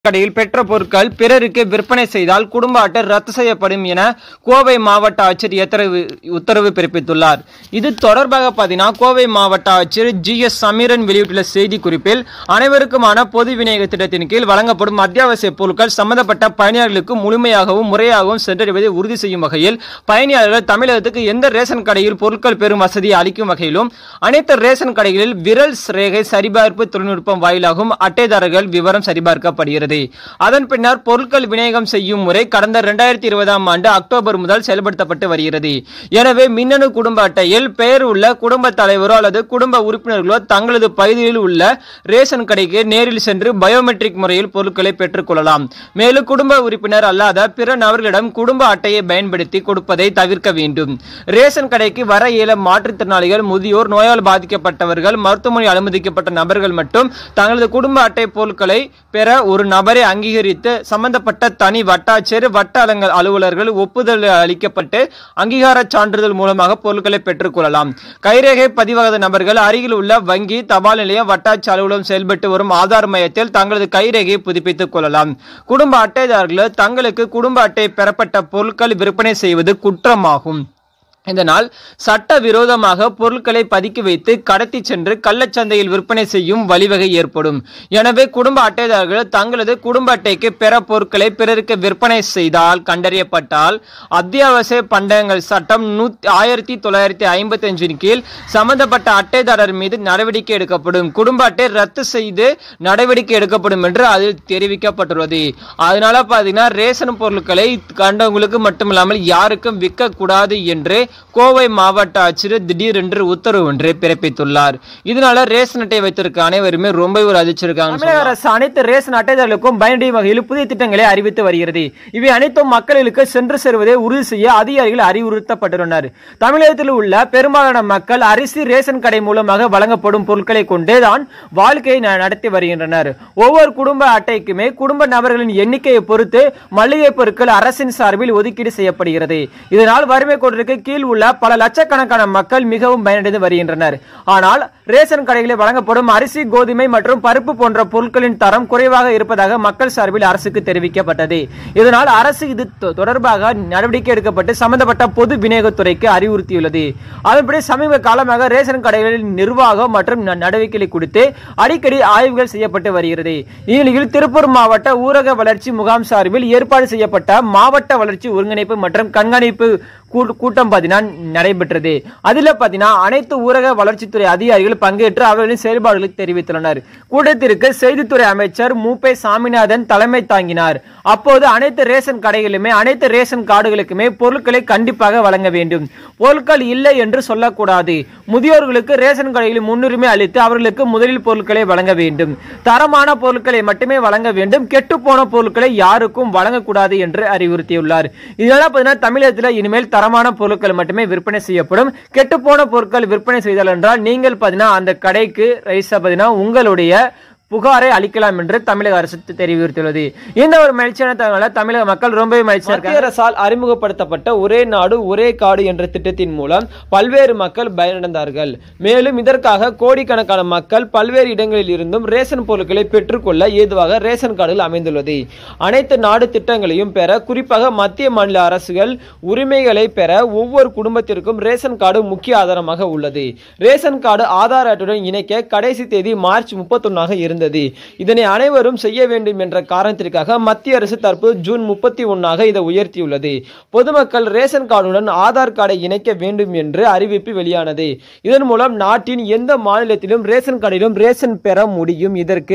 கடையில் பெற்ற பொருட்கள் பிறருக்கு விற்பனை செய்தால் குடும்ப அட்டை ரத்து செய்யப்படும் என கோவை மாவட்ட ஆட்சியர் உத்தரவு உத்தரவு பிறப்பித்துள்ளார் இது தொடர்பாக பார்த்தீங்கன்னா கோவை மாவட்ட ஆட்சியர் ஜி எஸ் சமீரன் வெளியிட்டுள்ள செய்தி குறிப்பில் அனைவருக்குமான பொது விநியோக திட்டத்தின் கீழ் வழங்கப்படும் அத்தியாவசிய பொருட்கள் சம்பந்தப்பட்ட பயணியாளர்களுக்கு முழுமையாகவும் முறையாகவும் சென்றடைவதை உறுதி செய்யும் வகையில் பயணியாளர்கள் தமிழகத்துக்கு எந்த ரேஷன் கடையில் பொருட்கள் பெறும் வசதியை அளிக்கும் வகையிலும் அனைத்து ரேஷன் கடைகளில் விரல் ரேகை சரிபார்ப்பு தொழில்நுட்பம் வாயிலாகவும் அட்டைதாரர்கள் விவரம் சரிபார்க்கப்படுகிறது அதன் பின்னர் பொருட்கள் விநியோகம் செய்யும் முறை கடந்த இரண்டாயிரத்தி இருபதாம் ஆண்டு அக்டோபர் முதல் செயல்படுத்தப்பட்டு வருகிறது எனவே மின்னணு குடும்ப அட்டையில் பெயர் உள்ள குடும்ப தலைவரோ அல்லது குடும்ப உறுப்பினர்களோ தங்களது பகுதியில் உள்ள ரேஷன் கடைக்கு நேரில் சென்று பயோமெட்ரிக் முறையில் பொருட்களை பெற்றுக்கொள்ளலாம் மேலும் குடும்ப உறுப்பினர் அல்லாத பிற நபர்களிடம் குடும்ப அட்டையை பயன்படுத்தி கொடுப்பதை தவிர்க்க வேண்டும் ரேஷன் கடைக்கு வர இயல மாற்றுத்திறனாளிகள் முதியோர் நோயால் பாதிக்கப்பட்டவர்கள் மருத்துவமனை அனுமதிக்கப்பட்ட நபர்கள் மட்டும் தங்களது குடும்ப அட்டை பொருட்களை பெற ஒரு நபரை அங்கீகரித்து சம்பந்தப்பட்ட தனி வட்டாட்சியர் வட்ட அலங்கல் அலுவலர்கள் ஒப்புதல் அளிக்கப்பட்டு அங்கீகார சான்றிதழ் மூலமாக பொருட்களை பெற்றுக்கொள்ளலாம் கைரேகை பதிவாகாத நபர்கள் அருகில் உள்ள வங்கி தபால் நிலையம் வட்டாட்சி அலுவலகம் செயல்பட்டு வரும் ஆதார் மையத்தில் தங்களது கைரேகையை புதுப்பித்துக் கொள்ளலாம் குடும்ப அட்டைதாரர்கள் தங்களுக்கு குடும்ப அட்டை பெறப்பட்ட பொருட்கள் விற்பனை செய்வது குற்றமாகும் இதனால் சட்டவிரோதமாக பொருட்களை பதுக்கி வைத்து கடத்தி சென்று கள்ளச்சந்தையில் விற்பனை செய்யும் வழிவகை ஏற்படும் எனவே குடும்ப அட்டைதாரர்கள் தங்களது குடும்ப அட்டைக்கு பிற பொருட்களை பிறருக்கு விற்பனை செய்தால் கண்டறியப்பட்டால் அத்தியாவசிய பண்டகங்கள் சட்டம் நூத்தி ஆயிரத்தி தொள்ளாயிரத்தி ஐம்பத்தி அஞ்சின் கீழ் சம்பந்தப்பட்ட அட்டைதாரர் மீது நடவடிக்கை எடுக்கப்படும் குடும்ப அட்டை ரத்து செய்து நடவடிக்கை எடுக்கப்படும் என்று அதில் தெரிவிக்கப்பட்டுள்ளது அதனால பாத்தீங்கன்னா ரேஷன் பொருட்களை கண்டவங்களுக்கு மட்டுமில்லாமல் யாருக்கும் விற்க கூடாது என்று கோவை மாவட்ட ஆட்சியர் திடீரென்று உத்தரவு ஒன்று பிறப்பித்துள்ளார் இதனால ரேஷன் அட்டை வைத்திருக்க அனைவருமே ரொம்ப ஒரு அதிர்ச்சிருக்காங்க தமிழக அரசு அனைத்து ரேஷன் அட்டைதாரர்களுக்கும் பயனடையும் வகையில் புதிய திட்டங்களை அறிவித்து வருகிறது இவை அனைத்தும் மக்களுக்கு சென்று சேருவதை உறுதி செய்ய அதிகாரிகள் அறிவுறுத்தப்பட்டுள்ளனர் தமிழகத்தில் உள்ள பெரும்பாலான மக்கள் அரிசி ரேஷன் கடை மூலமாக வழங்கப்படும் பொருட்களை கொண்டேதான் வாழ்க்கையை ந- நடத்தி வருகின்றனர் ஒவ்வொரு குடும்ப அட்டைக்குமே குடும்ப நபர்களின் எண்ணிக்கையை பொறுத்து மளிகை பொருட்கள் அரசின் சார்பில் ஒதுக்கீடு செய்யப்படுகிறது இதனால் வறுமை கோட்டிற்கு கீழ் உள்ள பல லட்சக்கணக்கான மக்கள் மிகவும் பயனடைந்து வருகின்றனர் ஆனால் ரேஷன் கடைகளில் வழங்கப்படும் அரிசி கோதுமை மற்றும் பருப்பு போன்ற பொருட்களின் தரம் குறைவாக இருப்பதாக மக்கள் சார்பில் அரசுக்கு தெரிவிக்கப்பட்டது இதனால் அரசு இது தொ- தொடர்பாக நடவடிக்கை எடுக்கப்பட்டு சம்பந்தப்பட்ட பொது விநியோகத்துறைக்கு அறிவுறுத்தியுள்ளது அதன்படி சமீப காலமாக ரேஷன் கடைகளில் நிர்வாகம் மற்றும் ந- நடவடிக்கைகளை குறித்து அடிக்கடி ஆய்வுகள் செய்யப்பட்டு வருகிறது இந்நிலையில் திருப்பூர் மாவட்ட ஊரக வளர்ச்சி முகாம் சார்பில் ஏற்பாடு செய்யப்பட்ட மாவட்ட வளர்ச்சி ஒருங்கிணைப்பு மற்றும் கண்காணிப்பு கூ- கூட்டம் பார்த்தீங்கன்னா நடைபெற்றது அதில் பார்த்தீங்கன்னா அனைத்து ஊரக வளர்ச்சித்துறை அதிகாரிகள் பங்கேற்று அவர்களின் செயல்பாடுகளை தெரிவித்துள்ளனர் கூட்டத்திற்கு செய்தித்துறை அமைச்சர் மூப்பை சாமிநாதன் தலைமை தாங்கினார் அப்போது அனைத்து ரேஷன் கடைகளுமே அனைத்து ரேஷன் கார்டுகளுக்குமே பொருட்களை கண்டிப்பாக வழங்க வேண்டும் பொருட்கள் இல்லை என்று சொல்லக்கூடாது முதியோர்களுக்கு ரேஷன் கடைகளில் முன்னுரிமை அளித்து அவர்களுக்கு முதலில் பொருட்களை வழங்க வேண்டும் தரமான பொருட்களை மட்டுமே வழங்க வேண்டும் கெட்டுப்போன பொருட்களை யாருக்கும் வழங்கக்கூடாது என்று அறிவுறுத்தியுள்ளார் இதனால பார்த்தீங்கன்னா தமிழகத்தில் இனிமேல் தரமான பொருட்கள் மட்டுமே விற்பனை செய்யப்படும் கெட்டுப்போன பொருட்கள் விற்பனை செய்தல் என்றால் நீங்கள் பார்த்தீங்கன்னா அந்த கடைக்கு ரைஸா பார்த்தீங்கன்னா உங்களுடைய புகாரை அளிக்கலாம் என்று தமிழக அரசு தெரிவித்துள்ளது இந்த ஒரு மகிழ்ச்சியான தகவலை தமிழக மக்கள் ரொம்பவே மகிழ்ச்சியா மத்திய அரசால் அறிமுகப்படுத்தப்பட்ட ஒரே நாடு ஒரே காடு என்ற திட்டத்தின் மூலம் பல்வேறு மக்கள் பயனடைந்தார்கள் மேலும் இதற்காக கோடிக்கணக்கான மக்கள் பல்வேறு இடங்களில் இருந்தும் ரேஷன் பொருட்களை பெற்றுக்கொள்ள ஏதுவாக ரேஷன் கார்டுகள் அமைந்துள்ளது அனைத்து நாடு திட்டங்களையும் பெற குறிப்பாக மத்திய மாநில அரசுகள் உரிமைகளை பெற ஒவ்வொரு குடும்பத்திற்கும் ரேஷன் கார்டு முக்கிய ஆதாரமாக உள்ளது ரேஷன் கார்டு ஆதார் அட்டையுடன் இணைக்க கடைசி தேதி மார்ச் முப்பத்தொன்னாக இருந்தது இதனை அனைவரும் செய்ய வேண்டும் என்ற காரணத்திற்காக மத்திய அரசு தற்போது ஜூன் முப்பத்தி ஒன்னாக இதை உயர்த்தியுள்ளது பொதுமக்கள் ரேஷன் கார்டுடன் ஆதார் கார்டை இணைக்க வேண்டும் என்று அறிவிப்பு வெளியானது இதன் மூலம் நாட்டின் எந்த மாநிலத்திலும் ரேஷன் கார்டிலும் ரேஷன் பெற முடியும் இதற்கு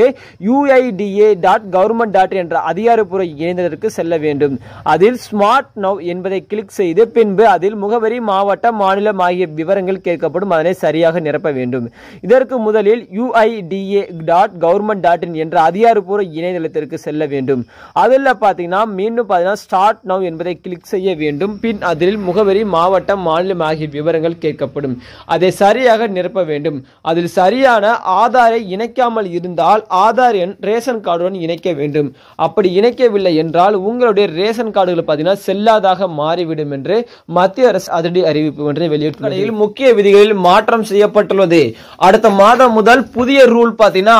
யுஐடிஏ டாட் கவர்மெண்ட் டாட் என்ற அதிகாரப்பூர்வ இணையதளத்திற்கு செல்ல வேண்டும் அதில் ஸ்மார்ட் நவ் என்பதை கிளிக் செய்து பின்பு அதில் முகவரி மாவட்டம் மாநிலம் ஆகிய விவரங்கள் கேட்கப்படும் அதனை சரியாக நிரப்ப வேண்டும் இதற்கு முதலில் UIDA dot government dot in என்ற அதிகாரப்பூர்வ இணையதளத்திற்கு செல்ல வேண்டும் அதில் பார்த்தீங்கன்னா மீண்டும் பார்த்தீங்கன்னா ஸ்டார்ட் நவ் என்பதை கிளிக் செய்ய வேண்டும் பின் அதில் முகவரி மாவட்டம் மாநிலம் ஆகிய விவரங்கள் கேட்கப்படும் அதை சரியாக நிரப்ப வேண்டும் அதில் சரியான ஆதாரை இணைக்காமல் இருந்தால் ஆதார் எண் ரேஷன் கார்டுடன் இணைக்க வேண்டும் அப்படி இணைக்கவில்லை என்றால் உங்களுடைய ரேஷன் கார்டுகள் பார்த்தீங்கன்னா செல்லாதாக மாறிவிடும் என்று மத்திய அரசு அதிரடி அறிவிப்பு ஒன்றை வெளியிட்டுள்ளது முக்கிய விதிகளில் மாற்றம் செய்யப்பட்டுள்ளது அடுத்த மாதம் முதல் புதிய ரூல் பார்த்தீங்கன்னா அமலுக்கு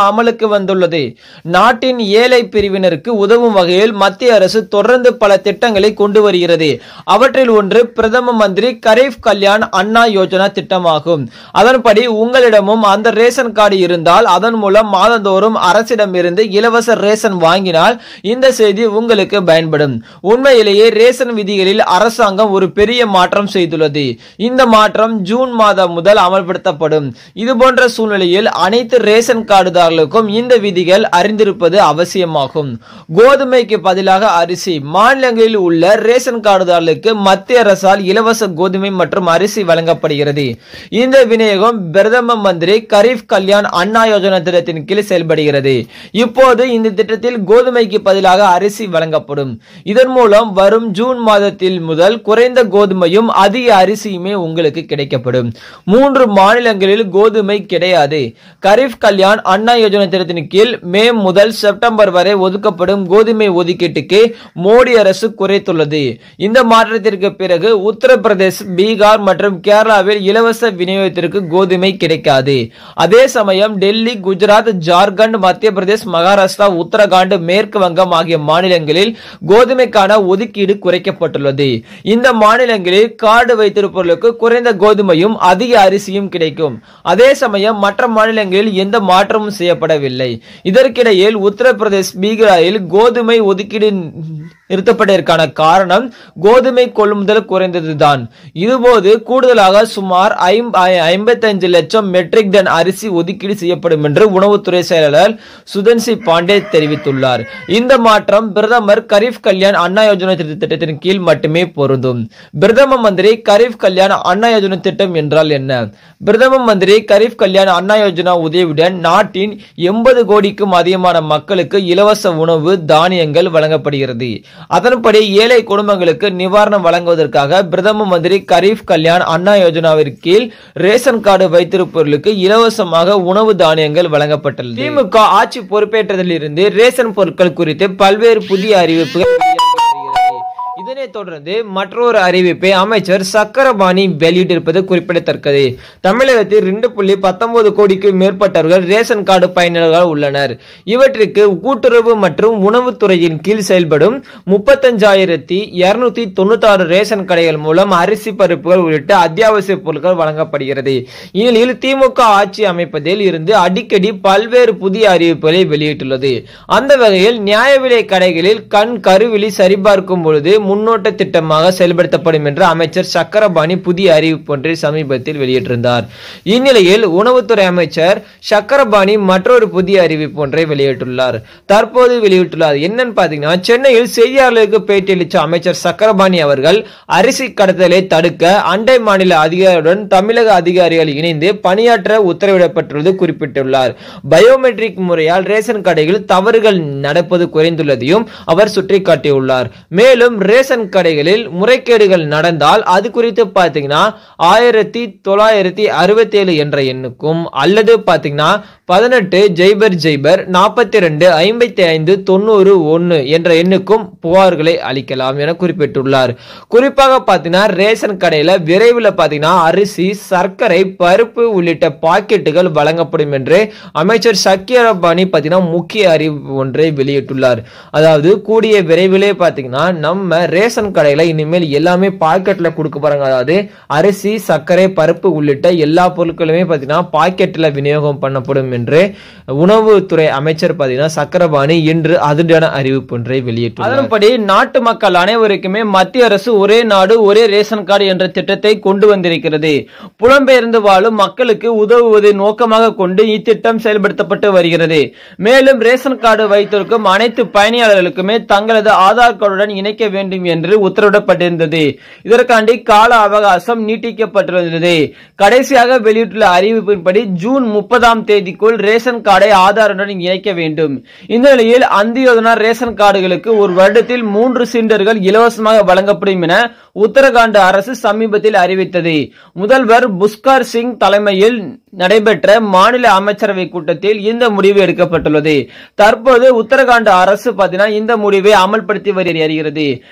நடைமுறைக்கு வந்துள்ளது நாட்டின் ஏழை பிரிவினருக்கு உதவும் வகையில் மத்திய அரசு தொடர்ந்து பல திட்டங்களை கொண்டு வருகிறது அவற்றில் ஒன்று பிரதம மந்திரி கரீப் கல்யாண் அண்ணா யோஜனா திட்டமாகும் அதன்படி உங்களிடமும் அந்த ரேஷன் கார்டு இருந்தால் அதன் மூலம் மாதந்தோறும் அரசிடமிருந்து இலவச ரேஷன் வாங்கினால் இந்த செய்தி உங்களுக்கு பயன்படும் உண்மையிலேயே ரேஷன் விதிகளில் அரசாங்கம் ஒரு பெரிய மாற்றம் செய்துள்ளது இந்த மாற்றம் ஜூன் மாதம் முதல் அமல்படுத்தப்படும் இது போன்ற சூழ்நிலையில் அனைத்து ரேஷன் கார்டுதாரர்களுக்கும் இந்த விதிகள் அறிந்திருப்பது அவசியமாகும் கோதுமைக்கு பதிலாக அரிசி மாநிலங்களில் உள்ள ரேஷன் கார்டுதாரர்களுக்கு மத்திய அரசால் இலவச கோதுமை மற்றும் அரிசி வழங்கப்படுகிறது இந்த விநியோகம் பிரதம மந்திரி கரீப் கல்யாண் அண்ணா யோஜனா திட்டத்தின் கீழ் செயல்படுகிறது இப்போது இந்த திட்டத்தில் கோதுமைக்கு பதிலாக அரிசி வழங்கப்படும் இதன் மூலம் வரும் ஜூன் மாதத்தில் முதல் குறைந்த கோதுமையும் அதிக அரிசியுமே உங்களுக்கு கிடைக்கப்படும் மூன்று மாநிலங்களில் கோதுமை கிடையாது கரீப் கல்யாண் அண்ணா யோஜனா திட்டத்தின் கீழ் மே முதல் செப்டம்பர் வரை ஒதுக்கப்படும் கோதுமை ஒதுக்கீட்டுக்கு மோடி அரசு குறைத்துள்ளது இந்த மாற்றத்திற்கு பிறகு உத்தரப்பிரதேஷ் பீகார் மற்றும் கேரளாவில் இலவச விநியோகத்திற்கு கோதுமை கிடைக்காது அதே சமயம் டெல்லி குஜராத் ஜார்க்கண்ட் மத்திய பிரதேஷ் மகாராஷ்டிரா உத்தரகாண்ட் மேற்கு வங்கம் ஆகிய மாநிலங்களில் கோதுமைக்கான ஒதுக்கீடு குறைக்கப்பட்டுள்ளது இந்த மாநிலங்களில் கார்டு வைத்திருப்பவர்களுக்கு குறைந்த கோதுமையும் அதிக அரிசியும் கிடைக்கும் அதே சமயம் மற்ற மாநிலங்களில் எந்த மாற்றமும் செய்யப்படவில்லை இதற்கிடையில் உத்தரப்பிரதேஷ் பீகாரில் கோதுமை ஒதுக்கீடு நிறுத்தப்பட்டதற்கான காரணம் கோதுமை கொள்முதல் குறைந்ததுதான் இதுபோது கூடுதலாக சுமார் ஐம்பத்தஞ்சு லட்சம் மெட்ரிக் டன் அரிசி ஒதுக்கீடு செய்யப்படும் என்று உணவுத்துறை செயலாளர் சுதன்சி பாண்டே தெரிவித்துள்ளார் இந்த மாற்றம் பிரதமர் கரீப் கல்யாண் அண்ணா யோஜனா திட்டத்தின் கீழ் மட்டுமே பொருந்தும் பிரதம மந்திரி கரீப் கல்யாண் அண்ணா யோஜனா திட்டம் என்றால் என்ன பிரதம மந்திரி கரீப் கல்யாண் அண்ணா யோஜனா உதவியுடன் நாட்டின் எண்பது கோடிக்கும் அதிகமான மக்களுக்கு இலவச உணவு தானியங்கள் வழங்கப்படுகிறது அதன்படி ஏழை குடும்பங்களுக்கு நிவாரணம் வழங்குவதற்காக பிரதம மந்திரி கரீப் கல்யாண் அண்ணா யோஜனாவிற்கு கீழ் ரேஷன் கார்டு வைத்திருப்பவர்களுக்கு இலவசமாக உணவு தானியங்கள் வழங்கப்பட்டுள்ளது திமுக ஆட்சி பொறுப்பேற்றதிலிருந்து ரேஷன் பொருட்கள் குறித்து பல்வேறு புதிய அறிவிப்புகள் வெளியாகி வருகிறது. இதனைத் தொடர்ந்து மற்றொரு அறிவிப்பை அமைச்சர் சக்கரபாணி வெளியிட்டிருப்பது குறிப்பிடத்தக்கது தமிழகத்தில் ரெண்டு புள்ளி பத்தொன்பது கோடிக்கு மேற்பட்டவர்கள் ரேஷன் கார்டு பயனர்கள் உள்ளனர் இவற்றிற்கு கூட்டுறவு மற்றும் உணவுத்துறையின் கீழ் செயல்படும் முப்பத்தஞ்சாயிரத்தி இருநூத்தி தொண்ணூத்தாறு ரேஷன் கடைகள் மூலம் அரிசி பருப்புகள் உள்ளிட்ட அத்தியாவசிய பொருட்கள் வழங்கப்படுகிறது இந்நிலையில் திமுக ஆட்சி அமைப்பதில் இருந்து அடிக்கடி பல்வேறு புதிய அறிவிப்புகளை வெளியிட்டுள்ளது அந்த வகையில் நியாய விலை கடைகளில் கண் கருவிழி சரிபார்க்கும் பொழுது முன்னோட்ட திட்டமாக செயல்படுத்தப்படும் என்று அமைச்சர் சக்கரபாணி புதிய அறிவிப்பு ஒன்றை சமீபத்தில் வெளியிட்டிருந்தார் இந்நிலையில் உணவுத்துறை அமைச்சர் சக்கரபாணி மற்றொரு புதிய அறிவிப்பு ஒன்றை வெளியிட்டுள்ளார் தற்போது வெளியிட்டுள்ளார் என்னன்னு பாத்தீங்கன்னா சென்னையில் செய்தியாளர்களுக்கு பேட்டியளித்த அமைச்சர் சக்கரபாணி அவர்கள் அரிசி கடத்தலை தடுக்க அண்டை மாநில அதிகாரியுடன் தமிழக அதிகாரிகள் இணைந்து பணியாற்ற உத்தரவிடப்பட்டுள்ளது குறிப்பிட்டுள்ளார் பயோமெட்ரிக் முறையால் ரேஷன் கடையில் தவறுகள் நடப்பது குறைந்துள்ளதையும் அவர் சுட்டிக்காட்டியுள்ளார் மேலும் ரேஷன் கடைகளில் முறைகேடுகள் நடந்தால் அது குறித்து பாத்தீங்கன்னா ஆயிரத்தி தொள்ளாயிரத்தி அறுபத்தி ஏழு என்ற எண்ணுக்கும் அல்லது பாத்தீங்கன்னா பதினெட்டு ஜெய்பர் ஜெய்பர் நாற்பத்தி ரெண்டு ஐம்பத்தி ஐந்து தொண்ணூறு ஒன்னு என்ற எண்ணுக்கும் புகார்களை அளிக்கலாம் என குறிப்பிட்டுள்ளார் குறிப்பாக பாத்தீங்கன்னா ரேஷன் கடையில விரைவில் பாத்தீங்கன்னா அரிசி சர்க்கரை பருப்பு உள்ளிட்ட பாக்கெட்டுகள் வழங்கப்படும் என்று அமைச்சர் சக்கியரபாணி பாத்தீங்கன்னா முக்கிய அறிவிப்பு ஒன்றை வெளியிட்டுள்ளார் அதாவது கூடிய விரைவிலே பாத்தீங்கன்னா நம்ம ரேஷன் கடையில இனிமேல் எல்லாமே பாக்கெட்ல கொடுக்க போறாங்க அதாவது அரிசி சர்க்கரை பருப்பு உள்ளிட்ட எல்லா பொருட்களுமே பாத்தீங்கன்னா பாக்கெட்ல விநியோகம் பண்ணப்படும் என்று உணவுத்துறை அமைச்சர் பாத்தீங்கன்னா சக்கரபாணி இன்று அதிர்ச்சியான அறிவிப்பு ஒன்றை வெளியிட்டுள்ளார் அதன்படி நாட்டு மக்கள் அனைவருக்குமே மத்திய அரசு ஒரே நாடு ஒரே ரேஷன் கார்டு என்ற திட்டத்தை கொண்டு வந்திருக்கிறது புலம்பெயர்ந்து வாழும் மக்களுக்கு உதவுவதை நோக்கமாக கொண்டு இத்திட்டம் செயல்படுத்தப்பட்டு வருகிறது மேலும் ரேஷன் கார்டு வைத்திருக்கும் அனைத்து பயணியாளர்களுக்குமே தங்களது ஆதார் கார்டுடன் இணைக்க வேண்டும் என்று உத்தரவிடப்பட்டிருந்தது இதற்காண்டி கால அவகாசம் நீட்டிக்கப்பட்டிருந்தது கடைசியாக வெளியிட்டுள்ள அறிவிப்பின்படி ஜூன் முப்பதாம் தேதிக்குள் ரேஷன் கார்டை ஆதாருடன் இணைக்க வேண்டும் இந்த நிலையில் அந்தியோதனா ரேஷன் கார்டுகளுக்கு ஒரு வருடத்தில் மூன்று சிலிண்டர்கள் இலவசமாக வழங்கப்படும் என உத்தரகாண்ட் அரசு சமீபத்தில் அறிவித்தது முதல்வர் புஷ்கர் சிங் தலைமையில் நடைபெற்ற மாநில அமைச்சரவை கூட்டத்தில் இந்த முடிவு எடுக்கப்பட்டுள்ளது தற்போது உத்தரகாண்ட் அரசு பார்த்தீங்கன்னா இந்த முடிவை அமல்படுத்தி வருகிறது மேலும்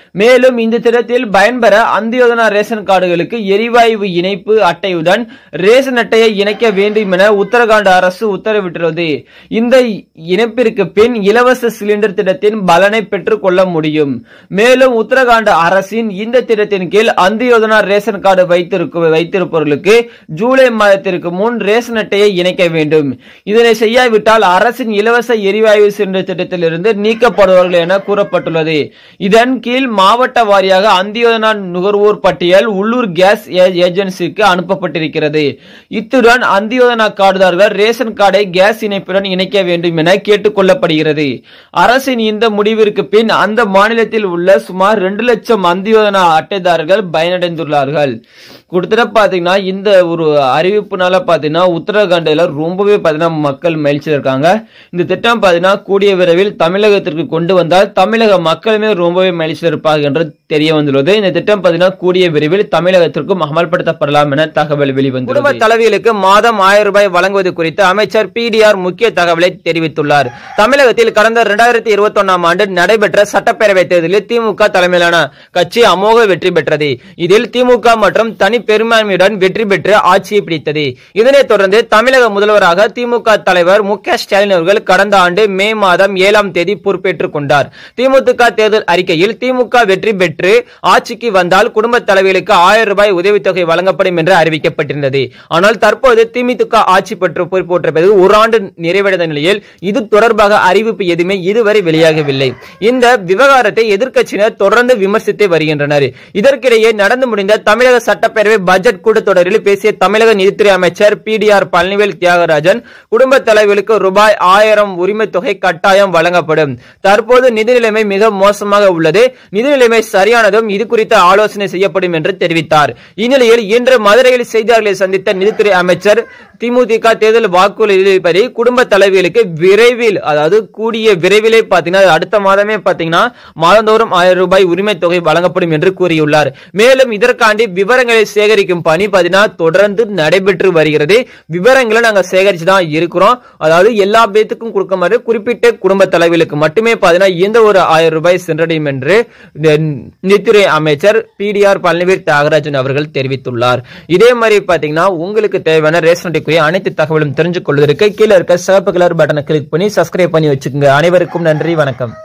மேலும் இந்த திட்டத்தில் பயன்பெற அந்தியோதனா ரேஷன் கார்டுகளுக்கு எரிவாயு இணைப்பு அட்டையுடன் ரேஷன் அட்டையை இணைக்க வேண்டும் என உத்தரகாண்ட் அரசு உத்தரவிட்டுள்ளது இந்த இணைப்பிற்கு பின் இலவச சிலிண்டர் திட்டத்தின் பலனை பெற்றுக் கொள்ள முடியும் மேலும் உத்தரகாண்ட் அரசின் இந்த திட்டத்தின் கீழ் அந்தியோதனா ரேஷன் கார்டு வைத்திருக்க வைத்திருப்பவர்களுக்கு ஜூலை மாதத்திற்கு முன் ரேஷன் அட்டையை இணைக்க வேண்டும் இதனை செய்யாவிட்டால் அரசின் இலவச எரிவாயு சிலிண்டர் திட்டத்திலிருந்து நீக்கப்படுவார்கள் என கூறப்பட்டுள்ளது இதன் கீழ் மாவட்ட வாரியாக அந்தியோதனா நுகர்வோர் பட்டியல் உள்ளூர் கேஸ் ஏ- ஏஜென்சிக்கு அனுப்பப்பட்டிருக்கிறது இத்துடன் அந்தியோதனா கார்டுதாரர்கள் ரேஷன் கார்டை கேஸ் இணைப்புடன் இணைக்க வேண்டும் என கேட்டுக் கொள்ளப்படுகிறது அரசின் இந்த முடிவிற்கு பின் அந்த மாநிலத்தில் உள்ள சுமார் ரெண்டு லட்சம் அந்தியோதனா அட்டைதாரர்கள் பயனடைந்துள்ளார்கள் கொடுத்துட்டு பாத்தீங்கன்னா இந்த ஒரு அறிவிப்புனால பாத்தீங்கன்னா உத்தரகாண்டில் ரொம்பவே பாத்தீங்கன்னா மக்கள் மகிழ்ச்சியில் இருக்காங்க இந்த திட்டம் பாத்தீங்கன்னா கூடிய விரைவில் தமிழகத்திற்கு கொண்டு வந்தால் தமிழக மக்களுமே ரொம்பவே மகிழ்ச்சியில் இருப்பார்கள் என்று தெரிய வந்துள்ளது இந்த திட்டம் பாத்தீங்கன்னா கூடிய விரைவில் தமிழகத்திற்கும் அமல்படுத்தப்படலாம் என தகவல் வெளிவந்துள்ளது குடும்ப தலைவிகளுக்கு மாதம் ஆயிரம் ரூபாய் வழங்குவது குறித்து அமைச்சர் பிடிஆர் முக்கிய தகவலை தெரிவித்துள்ளார் தமிழகத்தில் கடந்த இரண்டாயிரத்தி இருபத்தி ஒன்னாம் ஆண்டு நடைபெற்ற சட்டப்பேரவை தேர்தலில் திமுக தலைமையிலான கட்சி அமோக வெற்றி பெற்றது இதில் திமுக மற்றும் தனி பெரும்பான்மையுடன் வெற்றி பெற்று ஆட்சியை பிடித்தது இதனைத் தொடர்ந்து தமிழக முதல்வராக திமுக தலைவர் மு க ஸ்டாலின் அவர்கள் கடந்த ஆண்டு மே மாதம் ஏழாம் தேதி பொறுப்பேற்றுக் கொண்டார் திமுக தேர்தல் அறிக்கையில் திமுக வெற்றி பெற்று ஆட்சிக்கு வந்தால் குடும்ப தலைவிகளுக்கு ஆயிரம் ரூபாய் உதவித்தொகை வழங்கப்படும் என்று அறிவிக்கப்பட்டிருந்தது ஆனால் தற்போது திமுக ஆட்சி பெற்று பொறுப்பேற்ற பிறகு ஒரு ஆண்டு நிறைவடைந்த நிலையில் இது தொடர்பாக அறிவிப்பு எதுவுமே இதுவரை வெளியாகவில்லை இந்த விவகாரத்தை எதிர்க்கட்சியினர் தொடர்ந்து விமர்சித்து வருகின்றனர் இதற்கிடையே நடந்து முடிந்த தமிழக சட்டப்பேரவை பட்ஜெட் கூட்டத்தொடரில் பேசிய தமிழக நிதித்துறை அமைச்சர் பிடிஆர் பழனிவேல் தியாகராஜன் குடும்ப தலைவர்களுக்கு ரூபாய் ஆயிரம் உரிமை தொகை கட்டாயம் வழங்கப்படும் தற்போது நிதி நிலைமை மிக மோசமாக உள்ளது நிதி நிலைமை சரியானதும் இது குறித்த ஆலோசனை செய்யப்படும் என்று தெரிவித்தார் இந்நிலையில் இன்று மதுரையில் செய்தியாளர்களை சந்தித்த நிதித்துறை அமைச்சர் திமுக தேர்தல் வாக்குறுதிப்படி குடும்ப தலைவிகளுக்கு விரைவில் அதாவது கூடிய விரைவிலே பாத்தீங்கன்னா அடுத்த மாதமே பாத்தீங்கன்னா மாதந்தோறும் ஆயிரம் ரூபாய் உரிமை தொகை வழங்கப்படும் என்று கூறியுள்ளார் மேலும் இதற்காண்டி விவரங்களை சேகரிக்கும் பணி பாத்தீங்கன்னா தொடர்ந்து நடைபெற்று வருகிறது விவரங்களை நாங்க சேகரிச்சு தான் இருக்கிறோம் அதாவது எல்லா பேத்துக்கும் கொடுக்க மாதிரி குறிப்பிட்ட குடும்ப தலைவிகளுக்கு மட்டுமே பாத்தீங்கன்னா இந்த ஒரு ஆயிரம் ரூபாய் சென்றடையும் என்று இந்த நிதித்துறை அமைச்சர் பிடிஆர் பழனிவேல் தியாகராஜன் அவர்கள் தெரிவித்துள்ளார் இதே மாதிரி பாத்தீங்கன்னா உங்களுக்கு தேவையான ரேஷன் அட்டைக்குரிய அனைத்து தகவலும் தெரிஞ்சு கொள்வதற்கு கீழே இருக்க சிவப்பு கலர் பட்டனை கிளிக் பண்ணி சப்ஸ்கிரைப் பண்ணி வச்சுக்கோங்க அனைவருக்கும் நன்றி வணக்கம்